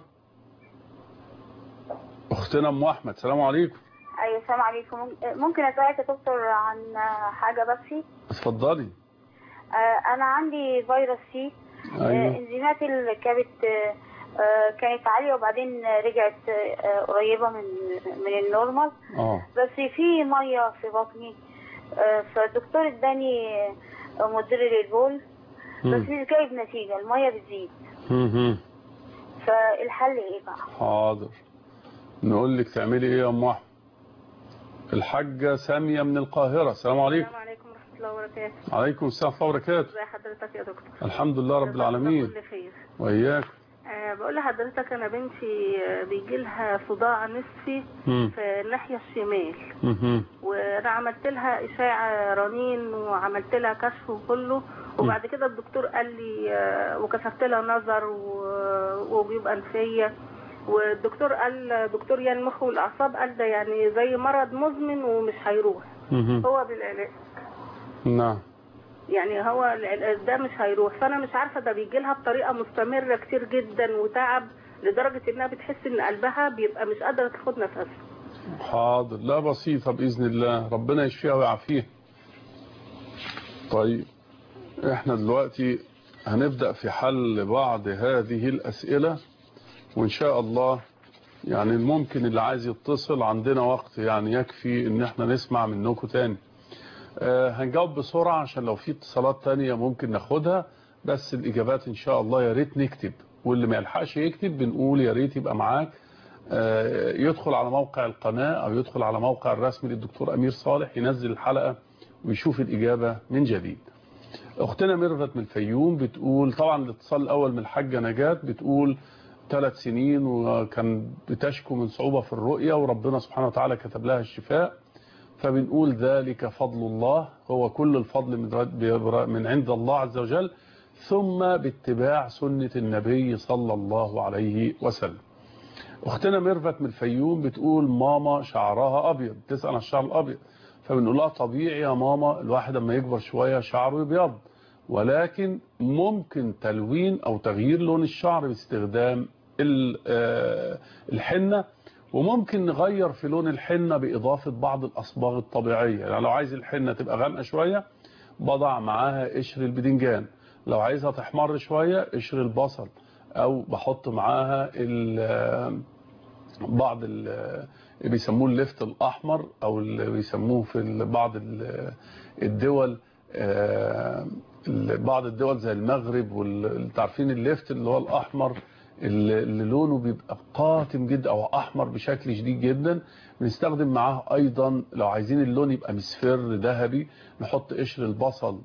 اختنا ام احمد سلام عليكم ايوه السلام عليكم ممكن اسالك يا دكتور عن حاجه بس اتفضلي آه، انا عندي فيروس سي آه، ايوه انزيمات الكبد آه، آه، كانت عاليه وبعدين رجعت آه، قريبه من من النورمال اه بس في ميه في بطني آه، فالدكتور اداني آه، مدر للبول بس مم. مش جايب نتيجه الميه بتزيد مهم. فالحل ايه بقى حاضر نقول لك تعملي ايه يا ام احمد الحاجة سامية من القاهرة السلام عليكم السلام عليكم ورحمة الله وبركاته عليكم السلام ورحمة الله وبركاته ازي حضرتك يا دكتور الحمد لله رب جزاك العالمين الله كل خير وإياك أه بقول لحضرتك انا بنتي آه، بيجي لها صداع نصفي مم. في الناحية الشمال مهم. وانا عملت لها اشاعة رنين وعملت لها كشف وكله وبعد كده الدكتور قال لي آه، وكشفت لها نظر و- وجيوب انفية والدكتور قال دكتور يعني المخ والاعصاب قال ده يعني زي مرض مزمن ومش هيروح مهم. هو بالعلاج نعم يعني هو العلاج ده مش هيروح فانا مش عارفه ده بيجي لها بطريقه مستمره كتير جدا وتعب لدرجه انها بتحس ان قلبها بيبقى مش قادره تاخد نفسها حاضر لا بسيطة بإذن الله ربنا يشفيها ويعافيها طيب احنا دلوقتي هنبدأ في حل بعض هذه الأسئلة وإن شاء الله يعني الممكن اللي عايز يتصل عندنا وقت يعني يكفي ان احنا نسمع منكم تاني آه هنجاوب بسرعة عشان لو في اتصالات تانية ممكن ناخدها بس الإجابات إن شاء الله يا ريت نكتب واللي ما يلحقش يكتب بنقول يا ريت يبقى معاك آه، يدخل على موقع القناة أو يدخل على موقع الرسمي للدكتور أمير صالح ينزل الحلقة ويشوف الإجابة من جديد أختنا ميرفت من الفيوم بتقول طبعا الاتصال الأول من الحاجة نجاة بتقول ثلاث سنين وكان بتشكو من صعوبة في الرؤية وربنا سبحانه وتعالى كتب لها الشفاء فبنقول ذلك فضل الله هو كل الفضل من رد- من عند الله عز وجل ثم باتباع سنة النبي صلى الله عليه وسلم اختنا ميرفت من الفيوم بتقول ماما شعرها ابيض تسأل عن الشعر الابيض فبنقول لها طبيعي يا ماما الواحد لما يكبر شوية شعره يبيض ولكن ممكن تلوين او تغيير لون الشعر باستخدام ال- آه، الحنة وممكن نغير في لون الحنة بإضافة بعض الأصباغ الطبيعية يعني لو عايز الحنة تبقى غامقة شوية بضع معاها قشر البدنجان لو عايزها تحمر شوية قشر البصل أو بحط معاها ال- بعض ال- بيسموه اللفت الأحمر أو اللي بيسموه في ال- بعض ال- الدول آه، ال- بعض الدول زي المغرب والتعرفين اللفت اللي هو الأحمر اللي اللي لونه بيبقى قاتم جدا او احمر بشكل شديد جدا بنستخدم معاه ايضا لو عايزين اللون يبقى مصفر ذهبي نحط قشر البصل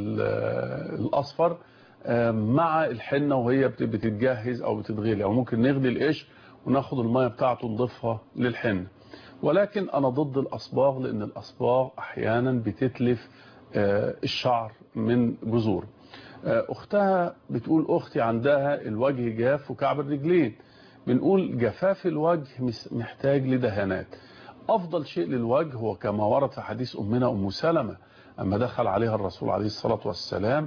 ال- الاصفر آه، مع الحنه وهي بت- بتتجهز او بتتغلي او ممكن نغلي القشر وناخد الميه بتاعته نضيفها للحنه ولكن انا ضد الاصباغ لان الاصباغ احيانا بتتلف آه، الشعر من جذوره آه، اختها بتقول اختي عندها الوجه جاف وكعب الرجلين بنقول جفاف الوجه مس- محتاج لدهانات افضل شيء للوجه هو كما ورد في حديث امنا ام سلمة اما دخل عليها الرسول عليه الصلاة والسلام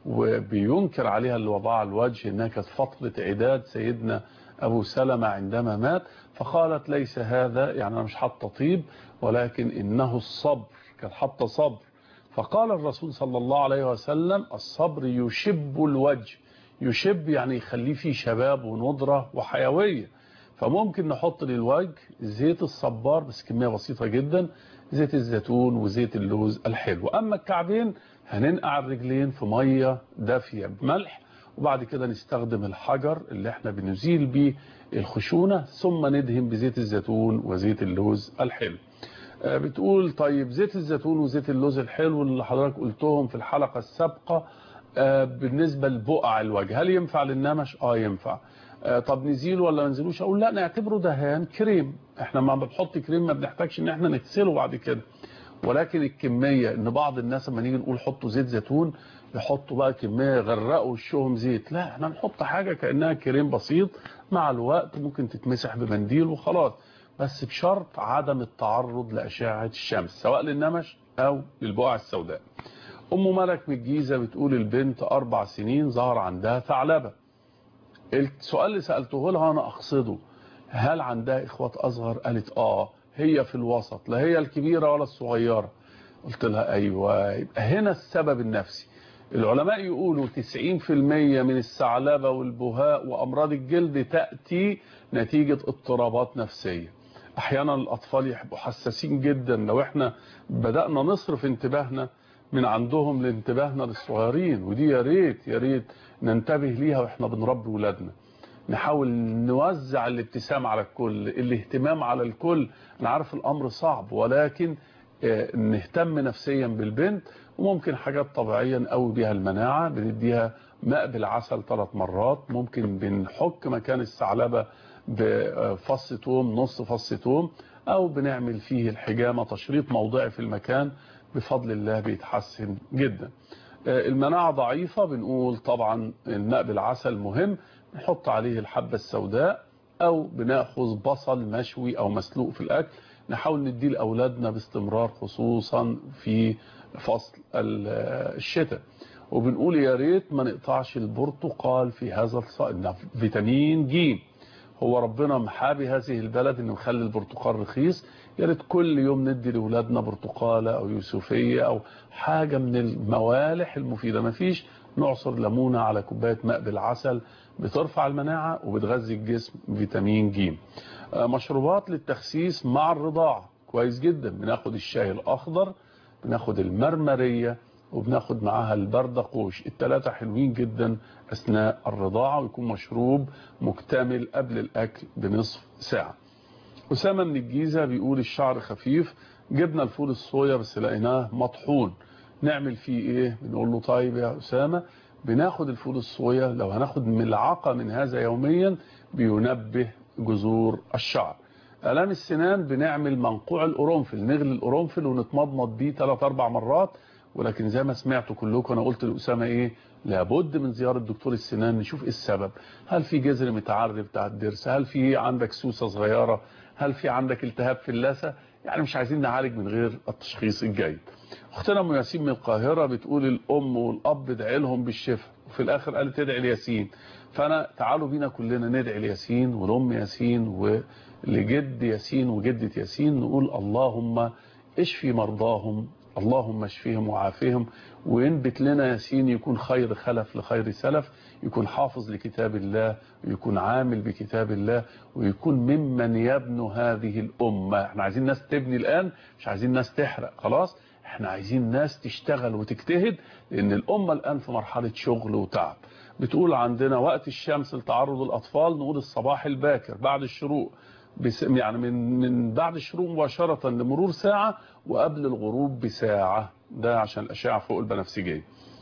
وبينكر عليها اللي وضع الوجه انها كانت فترة عداد سيدنا ابو سلمة عندما مات فقالت ليس هذا يعني انا مش حاطه طيب ولكن انه الصبر كانت حاطه صبر فقال الرسول صلى الله عليه وسلم الصبر يشب الوجه يشب يعني يخليه فيه شباب ونضرة وحيوية فممكن نحط للوجه زيت الصبار بس كمية بسيطة جدا زيت الزيتون وزيت اللوز الحلو أما الكعبين هننقع الرجلين في مية دافية بملح وبعد كده نستخدم الحجر اللي احنا بنزيل بيه الخشونة ثم ندهن بزيت الزيتون وزيت اللوز الحلو آه، بتقول طيب زيت الزيتون وزيت اللوز الحلو اللي حضرتك قلتهم في الحلقة السابقة آه، بالنسبة لبقع الوجه هل ينفع للنمش اه ينفع آه، طب نزيله ولا ما نزيلوش اقول لا نعتبره دهان كريم احنا ما بنحط كريم ما بنحتاجش ان احنا نغسله بعد كده ولكن الكمية ان بعض الناس لما نيجي نقول حطوا زيت زيتون يحطوا بقى كمية يغرقوا وشهم زيت لا احنا نحط حاجة كأنها كريم بسيط مع الوقت ممكن تتمسح بمنديل وخلاص بس بشرط عدم التعرض لأشعة الشمس سواء للنمش أو للبقع السوداء أم ملك من الجيزة بتقول البنت أربع سنين ظهر عندها ثعلبة السؤال اللي سألته لها أنا أقصده هل عندها إخوات أصغر قالت آه هي في الوسط لا هي الكبيرة ولا الصغيرة قلت لها أيوة يبقى هنا السبب النفسي العلماء يقولوا 90% من الثعلبة والبهاء وأمراض الجلد تأتي نتيجة اضطرابات نفسية احيانا الاطفال يبقوا حساسين جدا لو احنا بدأنا نصرف انتباهنا من عندهم لانتباهنا للصغيرين ودي يا ريت يا ريت ننتبه ليها واحنا بنربي ولادنا نحاول نوزع الابتسام على الكل الاهتمام على الكل انا عارف الامر صعب ولكن آه، نهتم نفسيا بالبنت وممكن حاجات طبيعية نقوي بيها المناعة بنديها ماء بالعسل ثلاث مرات ممكن بنحك مكان الثعلبة بفص توم نص فص توم او بنعمل فيه الحجامة تشريط موضعي في المكان بفضل الله بيتحسن جدا آه، المناعة ضعيفة بنقول طبعا الماء بالعسل مهم نحط عليه الحبة السوداء او بناخذ بصل مشوي او مسلوق في الاكل نحاول نديه لاولادنا باستمرار خصوصا في فصل ال- الشتاء وبنقول يا ريت ما نقطعش البرتقال في هذا الصائم فيتامين ج هو ربنا محابي هذه البلد انه يخلي البرتقال رخيص يا ريت كل يوم ندي لاولادنا برتقاله او يوسفيه او حاجه من الموالح المفيده ما فيش نعصر ليمونه على كوبايه ماء بالعسل بترفع المناعه وبتغذي الجسم بفيتامين ج آه، مشروبات للتخسيس مع الرضاعه كويس جدا بناخد الشاي الاخضر بناخد المرمريه وبناخد معاها البردقوش الثلاثه حلوين جدا اثناء الرضاعه ويكون مشروب مكتمل قبل الاكل بنصف ساعه أسامة من الجيزة بيقول الشعر خفيف جبنا الفول الصويا بس لقيناه مطحون نعمل فيه ايه بنقول له طيب يا أسامة بناخد الفول الصويا لو هناخد ملعقة من هذا يوميا بينبه جذور الشعر آلام السنان بنعمل منقوع القرنفل نغلي القرنفل ونتمضمض بيه 3 4 مرات ولكن زي ما سمعتوا كلكم انا قلت لأسامة ايه لابد من زيارة دكتور السنان نشوف ايه السبب هل في جذر متعري بتاع الضرس هل في عندك سوسة صغيرة هل في عندك التهاب في اللثة يعني مش عايزين نعالج من غير التشخيص الجيد اختنا ام ياسين من القاهرة بتقول الام والاب ادعي لهم بالشفاء وفي الاخر قالت تدعي لياسين فانا تعالوا بينا كلنا ندعي لياسين ولام ياسين ولجد ياسين وجدة ياسين نقول اللهم اشفي مرضاهم اللهم اشفيهم وعافيهم وينبت لنا ياسين يكون خير خلف لخير سلف يكون حافظ لكتاب الله ويكون عامل بكتاب الله ويكون ممن يبنوا هذه الأمة احنا عايزين ناس تبني الآن مش عايزين ناس تحرق خلاص احنا عايزين ناس تشتغل وتجتهد لأن الأمة الآن في مرحلة شغل وتعب بتقول عندنا وقت الشمس لتعرض الأطفال نقول الصباح الباكر بعد الشروق بس يعني من من بعد الشروق مباشرة لمرور ساعة وقبل الغروب بساعة ده عشان الأشعة فوق البنفسجية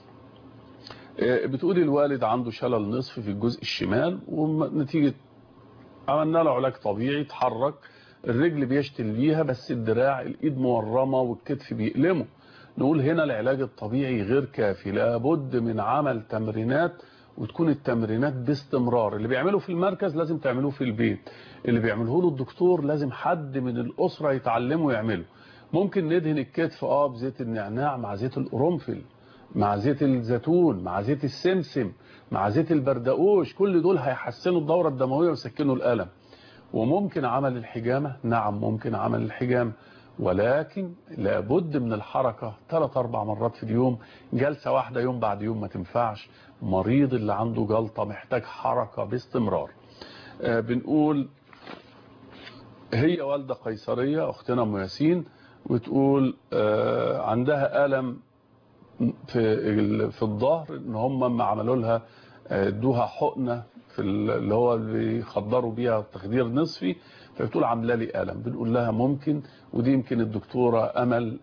بتقولي الوالد عنده شلل نصف في الجزء الشمال ونتيجة عملنا له علاج طبيعي اتحرك الرجل بيشتل ليها بس الدراع الايد مورمة والكتف بيقلمه نقول هنا العلاج الطبيعي غير كافي لابد من عمل تمرينات وتكون التمرينات باستمرار اللي بيعمله في المركز لازم تعملوه في البيت اللي بيعمله له الدكتور لازم حد من الأسرة يتعلمه يعمله ممكن ندهن الكتف اه بزيت النعناع مع زيت القرنفل مع زيت الزيتون مع زيت السمسم مع زيت البردقوش كل دول هيحسنوا الدورة الدموية ويسكنوا الألم وممكن عمل الحجامة نعم ممكن عمل الحجامة ولكن لابد من الحركة ثلاث أربع مرات في اليوم جلسة واحدة يوم بعد يوم ما تنفعش مريض اللي عنده جلطة محتاج حركة باستمرار آه بنقول هي والدة قيصرية أختنا أم ياسين وتقول آه عندها ألم في في الظهر ان هم ما عملوا لها ادوها حقنه في اللي هو اللي بيخدروا بيها تخدير نصفي فبتقول عامله لي الم بنقول لها ممكن ودي يمكن الدكتوره امل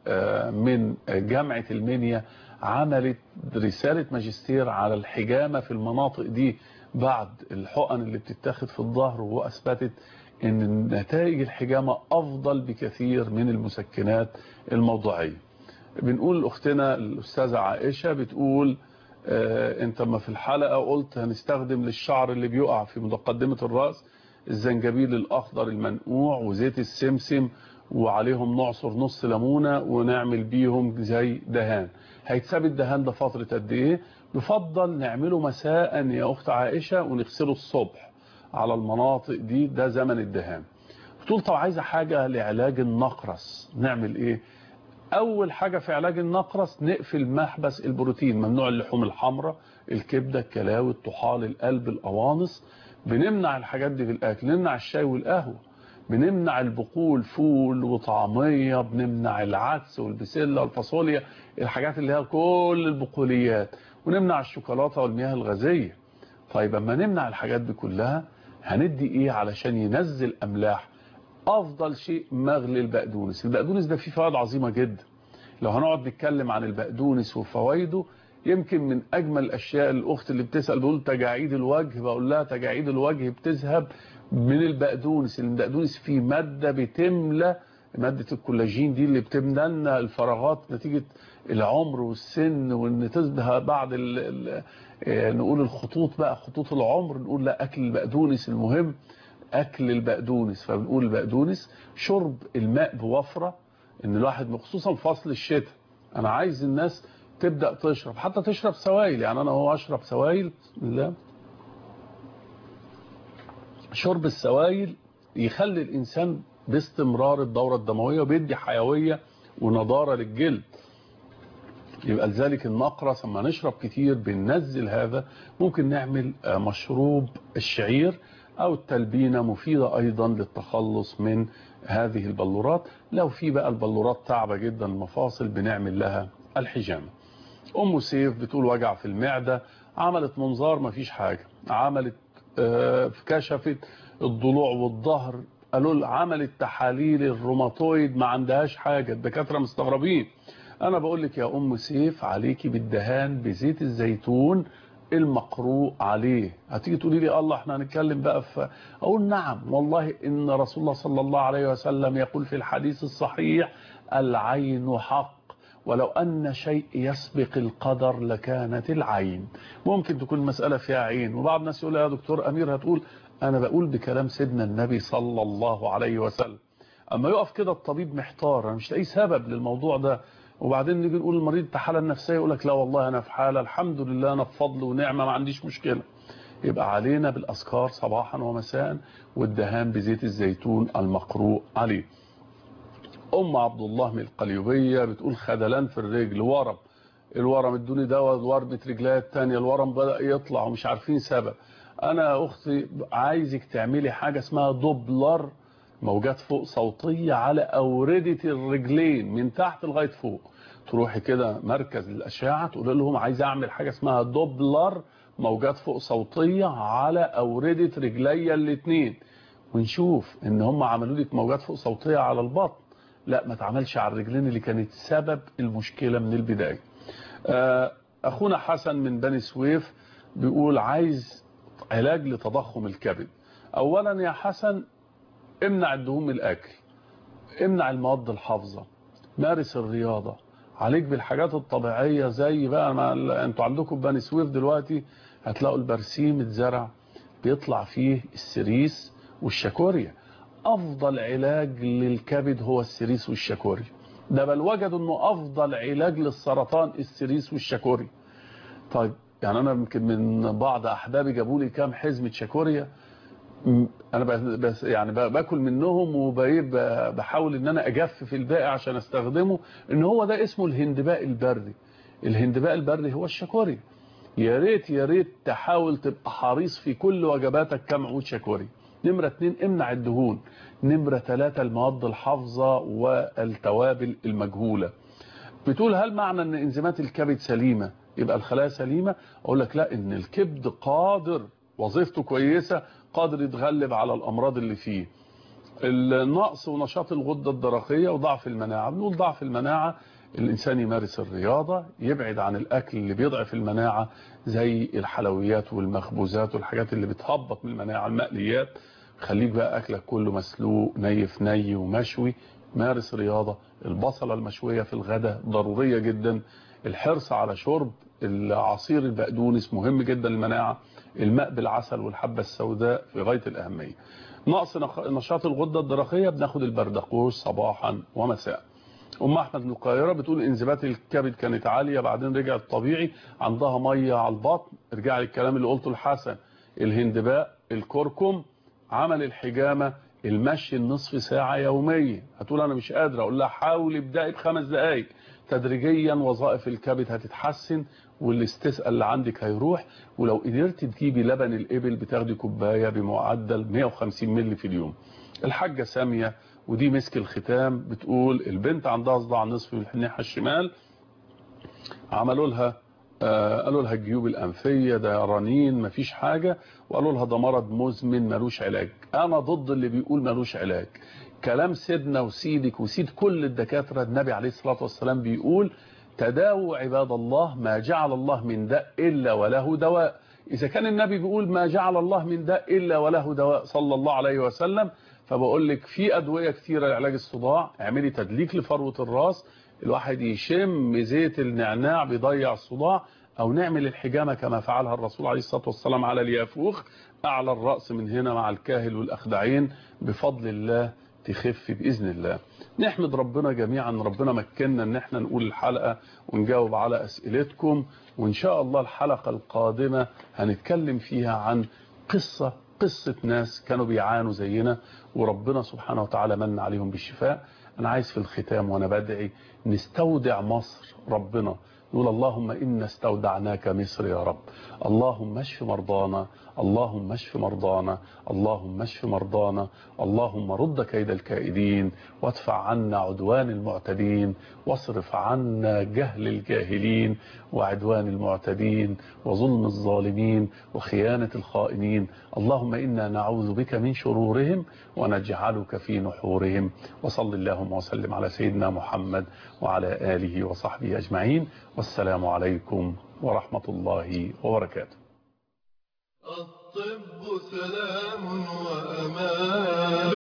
من جامعه المنيا عملت رساله ماجستير على الحجامه في المناطق دي بعد الحقن اللي بتتاخد في الظهر واثبتت ان نتائج الحجامه افضل بكثير من المسكنات الموضعيه بنقول لاختنا الاستاذه عائشه بتقول آه انت ما في الحلقه قلت هنستخدم للشعر اللي بيقع في مقدمه الراس الزنجبيل الاخضر المنقوع وزيت السمسم وعليهم نعصر نص ليمونه ونعمل بيهم زي دهان هيتساب الدهان ده فتره قد ايه يفضل نعمله مساء يا اخت عائشه ونغسله الصبح على المناطق دي ده زمن الدهان بتقول طب عايزه حاجه لعلاج النقرس نعمل ايه اول حاجة في علاج النقرس نقفل محبس البروتين ممنوع اللحوم الحمراء الكبدة الكلاوي الطحال القلب القوانص بنمنع الحاجات دي في الاكل نمنع الشاي والقهوة بنمنع البقول فول وطعمية بنمنع العدس والبسلة والفاصوليا الحاجات اللي هي كل البقوليات ونمنع الشوكولاتة والمياه الغازية طيب اما نمنع الحاجات دي كلها هندي ايه علشان ينزل املاح افضل شيء مغلي البقدونس البقدونس ده فيه فوائد عظيمه جدا لو هنقعد نتكلم عن البقدونس وفوائده يمكن من اجمل الاشياء الاخت اللي بتسال بتقول تجاعيد الوجه بقول لها تجاعيد الوجه بتذهب من البقدونس البقدونس فيه ماده بتملى ماده الكولاجين دي اللي بتملى لنا الفراغات نتيجه العمر والسن وان تشبه بعض ال ال نقول الخطوط بقى خطوط العمر نقول لا اكل البقدونس المهم اكل البقدونس فبنقول البقدونس شرب الماء بوفرة ان الواحد خصوصا فصل الشتاء انا عايز الناس تبدأ تشرب حتى تشرب سوائل يعني انا هو اشرب سوائل بسم الله شرب السوائل يخلي الانسان باستمرار الدورة الدموية وبيدي حيوية ونضارة للجلد يبقى لذلك النقرس لما نشرب كتير بننزل هذا ممكن نعمل مشروب الشعير او التلبينة مفيدة ايضا للتخلص من هذه البلورات لو في بقى البلورات تعبة جدا المفاصل بنعمل لها الحجامة ام سيف بتقول وجع في المعدة عملت منظار مفيش حاجة عملت كشفت الضلوع والظهر قالوا عملت تحاليل الروماتويد ما عندهاش حاجة الدكاترة مستغربين انا بقول لك يا ام سيف عليكي بالدهان بزيت الزيتون المقروء عليه هتيجي تقولي لي الله احنا هنتكلم بقى في اقول نعم والله ان رسول الله صلى الله عليه وسلم يقول في الحديث الصحيح العين حق ولو أن شيء يسبق القدر لكانت العين ممكن تكون مسألة فيها عين وبعض الناس يقول يا دكتور أمير هتقول أنا بقول بكلام سيدنا النبي صلى الله عليه وسلم أما يقف كده الطبيب محتار أنا مش لاقي سبب للموضوع ده وبعدين نيجي نقول المريض انت حاله نفسيه يقول لك لا والله انا في حاله الحمد لله انا بفضل ونعمه ما عنديش مشكله يبقى علينا بالاذكار صباحا ومساء والدهان بزيت الزيتون المقروء عليه ام عبد الله من القليوبيه بتقول خدلان في الرجل ورم الورم ادوني دواء ورمه رجليها الثانيه الورم بدا يطلع ومش عارفين سبب انا يا اختي عايزك تعملي حاجه اسمها دوبلر موجات فوق صوتية على أوردة الرجلين من تحت لغاية فوق تروحي كده مركز الأشعة تقول لهم عايز أعمل حاجة اسمها دوبلر موجات فوق صوتية على أوردة رجلي الاتنين ونشوف ان هم عملوا لك موجات فوق صوتية على البطن لا ما اتعملش على الرجلين اللي كانت سبب المشكلة من البداية آه، اخونا حسن من بني سويف بيقول عايز علاج لتضخم الكبد اولا يا حسن امنع الدهون من الاكل امنع المواد الحافظة مارس الرياضة عليك بالحاجات الطبيعية زي بقى ما ال- انتوا عندكم بني سويف دلوقتي هتلاقوا البرسيم اتزرع بيطلع فيه السريس والشاكوريا افضل علاج للكبد هو السريس والشاكوريا ده بل وجدوا انه افضل علاج للسرطان السريس والشاكوريا طيب يعني انا يمكن من بعض احبابي جابوا لي كام حزمه شاكوريا م- انا ب- بس يعني ب- باكل منهم وبحاول ان انا اجفف الباقي عشان استخدمه ان هو ده اسمه الهندباء البري الهندباء البري هو الشاكوريا يا ريت يا ريت تحاول تبقى حريص في كل وجباتك كم عود شاكوري نمرة اتنين امنع الدهون نمرة ثلاثة المواد الحافظة والتوابل المجهولة بتقول هل معنى ان انزيمات الكبد سليمة يبقى الخلايا سليمة اقول لك لا ان الكبد قادر وظيفته كويسة قادر يتغلب على الامراض اللي فيه النقص ونشاط الغدة الدرقية وضعف المناعة بنقول ضعف المناعة الإنسان يمارس الرياضة يبعد عن الأكل اللي بيضعف المناعة زي الحلويات والمخبوزات والحاجات اللي بتهبط من المناعة المقليات خليك بقى أكلك كله مسلوق ني في ني ومشوي مارس رياضة البصلة المشوية في الغداء ضرورية جدا الحرص على شرب العصير البقدونس مهم جدا للمناعة الماء بالعسل والحبة السوداء في غاية الأهمية نقص نخ- نشاط الغدة الدرقية بناخد البردقوش صباحا ومساء ام احمد من القاهره بتقول انزيمات الكبد كانت عاليه بعدين رجعت طبيعي عندها ميه على البطن ارجع للكلام اللي قلته لحسن الهندباء الكركم عمل الحجامه المشي النصف ساعه يوميا هتقول انا مش قادره اقول لها حاولي ابداي بخمس دقائق تدريجيا وظائف الكبد هتتحسن والاستسقاء اللي عندك هيروح ولو قدرت تجيبي لبن الابل بتاخدي كوبايه بمعدل 150 مللي في اليوم الحاجه ساميه ودي مسك الختام بتقول البنت عندها صداع نصفي من الناحيه الشمال عملوا لها آه قالوا لها الجيوب الانفيه ده رنين مفيش حاجه وقالوا لها ده مرض مزمن ملوش علاج انا ضد اللي بيقول ملوش علاج كلام سيدنا وسيدك وسيد كل الدكاتره النبي عليه الصلاه والسلام بيقول تداووا عباد الله ما جعل الله من داء الا وله دواء اذا كان النبي بيقول ما جعل الله من داء الا وله دواء صلى الله عليه وسلم فبقول لك في ادويه كثيره لعلاج الصداع اعملي تدليك لفروه الراس الواحد يشم زيت النعناع بيضيع الصداع او نعمل الحجامه كما فعلها الرسول عليه الصلاه والسلام على اليافوخ اعلى الراس من هنا مع الكاهل والاخدعين بفضل الله تخف باذن الله نحمد ربنا جميعا ربنا مكننا ان احنا نقول الحلقه ونجاوب على اسئلتكم وان شاء الله الحلقه القادمه هنتكلم فيها عن قصه قصة ناس كانوا بيعانوا زينا وربنا سبحانه وتعالى من عليهم بالشفاء أنا عايز في الختام وأنا بدعي نستودع مصر ربنا نقول اللهم إنا استودعناك مصر يا رب اللهم اشف مرضانا اللهم اشف مرضانا اللهم اشف مرضانا اللهم رد كيد الكائدين وادفع عنا عدوان المعتدين واصرف عنا جهل الجاهلين وعدوان المعتدين وظلم الظالمين وخيانة الخائنين اللهم إنا نعوذ بك من شرورهم ونجعلك في نحورهم وصل اللهم وسلم على سيدنا محمد وعلى آله وصحبه أجمعين والسلام عليكم ورحمة الله وبركاته الطب سلام وأمان